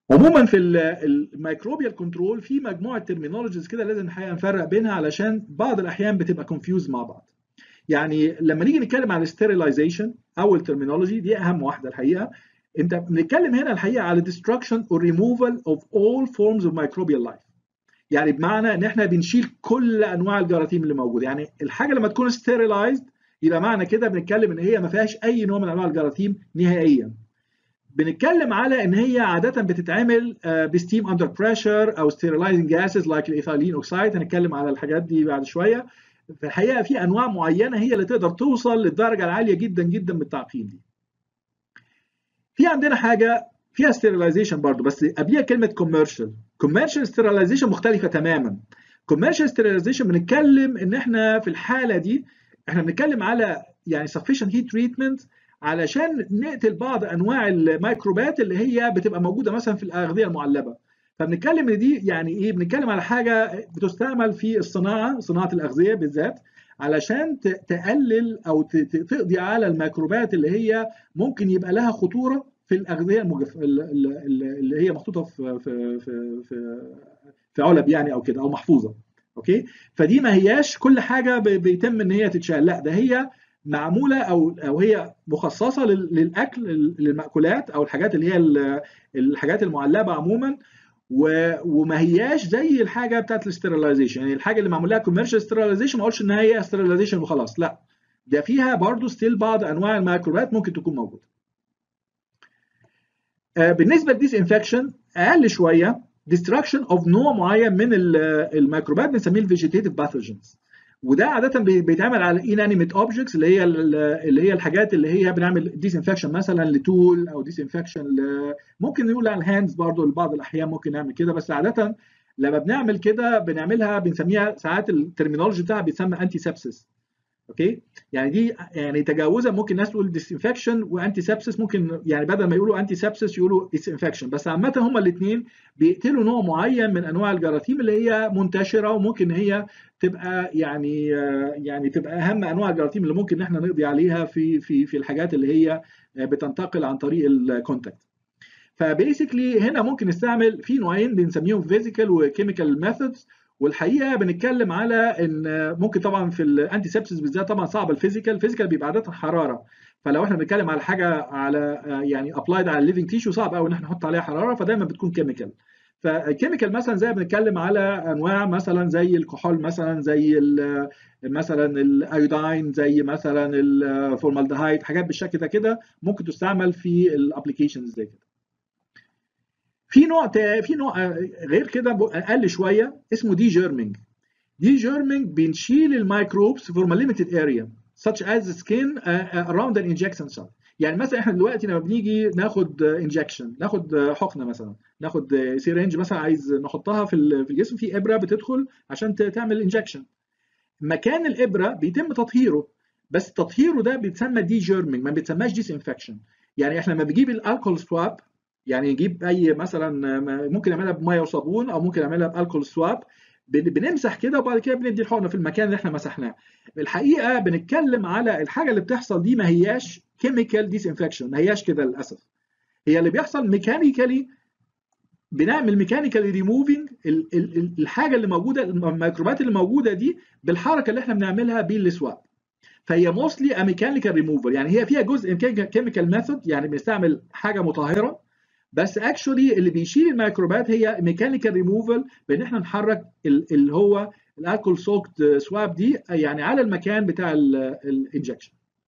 عموما في الميكروبيال كنترول في مجموعه ترمينولوجيز كده لازم الحقيقه نفرق بينها علشان بعض الاحيان بتبقى كونفيوز مع بعض يعني لما نيجي نتكلم عن الستيرلايزيشن اول ترمينولوجي دي اهم واحده الحقيقه انت بنتكلم هنا الحقيقه على destruction or removal of all forms of microbial life يعني بمعنى ان احنا بنشيل كل انواع الجراثيم اللي موجوده يعني الحاجه لما تكون ستيرلايزد يبقى معنى كده بنتكلم ان هي ما فيهاش اي نوع من انواع الجراثيم نهائيا بنتكلم على ان هي عاده بتتعمل بستيم اندر بريشر او ستيرلايزنج جاسز لايك الايثالين اوكسايد هنتكلم على الحاجات دي بعد شويه في الحقيقه في انواع معينه هي اللي تقدر توصل للدرجه العاليه جدا جدا من التعقيم دي في عندنا حاجه فيها ستيرلايزيشن برضو بس قبليها كلمه كوميرشال كوميرشال ستيرلايزيشن مختلفه تماما كوميرشال ستيرلايزيشن بنتكلم ان احنا في الحاله دي احنا بنتكلم على يعني sufficient heat treatment علشان نقتل بعض انواع الميكروبات اللي هي بتبقى موجوده مثلا في الاغذيه المعلبه فبنتكلم ان دي يعني ايه بنتكلم على حاجه بتستعمل في الصناعه صناعه الاغذيه بالذات علشان تقلل او تقضي على الميكروبات اللي هي ممكن يبقى لها خطوره في الاغذيه المجف... اللي هي محطوطه في في في في, في علب يعني او كده او محفوظه اوكي فدي ما هياش كل حاجه بيتم ان هي تتشال لا ده هي معموله او او هي مخصصه للاكل للمأكولات او الحاجات اللي هي الحاجات المعلبه عموما وما هياش زي الحاجه بتاعت الاسترلايزيشن يعني الحاجه اللي معمول لها كوميرشال استرلايزيشن ما اقولش ان هي استرلايزيشن وخلاص لا ده فيها برضه ستيل بعض انواع الميكروبات ممكن تكون موجوده بالنسبه للديس انفكشن اقل شويه ديستراكشن اوف نوع معين من الميكروبات بنسميه الفيجيتيف باثوجنز وده عاده بيتعمل على انانيميت اوبجكتس اللي هي اللي هي الحاجات اللي هي بنعمل ديس انفكشن مثلا لتول او ديس انفكشن ممكن نقول على الهاندز برضو لبعض الاحيان ممكن نعمل كده بس عاده لما بنعمل كده بنعملها بنسميها ساعات الترمينولوجي بتاعها بيتسمى انتي سبسس اوكي يعني دي يعني تجاوزا ممكن الناس تقول ديس انفكشن وانتي سبسس ممكن يعني بدل ما يقولوا انتي سبسس يقولوا ديس انفكشن بس عامه هما الاثنين بيقتلوا نوع معين من انواع الجراثيم اللي هي منتشره وممكن هي تبقى يعني يعني تبقى اهم انواع الجراثيم اللي ممكن احنا نقضي عليها في في في الحاجات اللي هي بتنتقل عن طريق الكونتاكت فبيسكلي هنا ممكن نستعمل في نوعين بنسميهم فيزيكال وكيميكال ميثودز والحقيقه بنتكلم على ان ممكن طبعا في الانتي سبسيس بالذات طبعا صعب الفيزيكال الفيزيكال بيبقى عاده حراره فلو احنا بنتكلم على حاجه على يعني ابلايد على الليفنج تيشو صعب قوي ان احنا نحط عليها حراره فدايما بتكون كيميكال فالكيميكال مثلا زي بنتكلم على انواع مثلا زي الكحول مثلا زي مثلا الايوداين زي مثلا الفورمالدهايد حاجات بالشكل ده كده ممكن تستعمل في الابلكيشنز زي كده في نوع في نوع غير كده اقل شويه اسمه دي جيرمينج دي جيرمينج بنشيل الميكروبس فروم ليميتد اريا such as the skin around an injection site يعني مثلا احنا دلوقتي لما بنيجي ناخد انجكشن ناخد حقنه مثلا ناخد سيرنج مثلا عايز نحطها في الجسم في ابره بتدخل عشان تعمل انجكشن مكان الابره بيتم تطهيره بس تطهيره ده بيتسمى دي جيرمينج ما بيتسماش ديس انفكشن يعني احنا لما بنجيب الالكول سواب يعني نجيب اي مثلا ممكن نعملها بميه وصابون او ممكن نعملها بالكول سواب بنمسح كده وبعد كده بندي الحقنه في المكان اللي احنا مسحناه الحقيقه بنتكلم على الحاجه اللي بتحصل دي ما هياش كيميكال ديس انفكشن ما هياش كده للاسف هي اللي بيحصل ميكانيكالي بنعمل ميكانيكالي ريموفينج الحاجه اللي موجوده الميكروبات اللي موجوده دي بالحركه اللي احنا بنعملها بالسواب فهي موستلي ا ميكانيكال ريموفر يعني هي فيها جزء كيميكال ميثود يعني بنستعمل حاجه مطهره بس اكشولي اللي بيشيل الميكروبات هي ميكانيكال ريموفال بان احنا نحرك اللي هو الالكول سوكت سواب دي يعني على المكان بتاع الانجكشن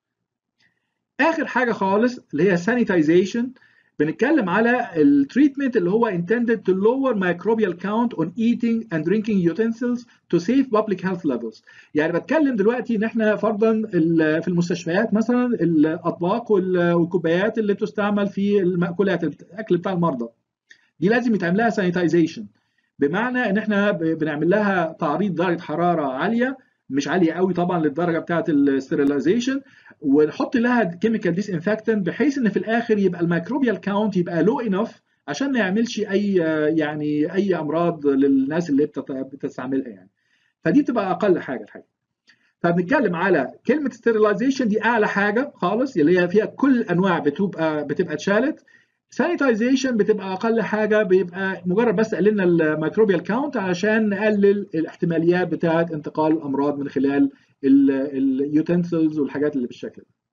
اخر حاجه خالص اللي هي سانيتايزيشن بنتكلم على التريتمنت اللي هو intended to lower microbial count on eating and drinking utensils to save public health levels يعني بتكلم دلوقتي ان احنا فرضا في المستشفيات مثلا الاطباق والكوبايات اللي بتستعمل في المأكولات الاكل بتاع المرضى دي لازم يتعمل لها سانيتايزيشن بمعنى ان احنا بنعمل لها تعريض درجه حراره عاليه مش عاليه قوي طبعا للدرجه بتاعه الاستريلايزيشن ونحط لها كيميكال ديس انفكتنت بحيث ان في الاخر يبقى الميكروبيال كاونت يبقى لو انف عشان ما يعملش اي يعني اي امراض للناس اللي بتستعملها يعني فدي بتبقى اقل حاجه الحقيقه فبنتكلم على كلمه ستيرلايزيشن دي اعلى حاجه خالص اللي هي فيها كل انواع بتبقى بتبقى اتشالت سانيتايزيشن بتبقى اقل حاجه بيبقى مجرد بس قللنا الميكروبيال كاونت عشان نقلل الاحتماليات بتاعه انتقال الامراض من خلال اليوتنسلز والحاجات اللي بالشكل ده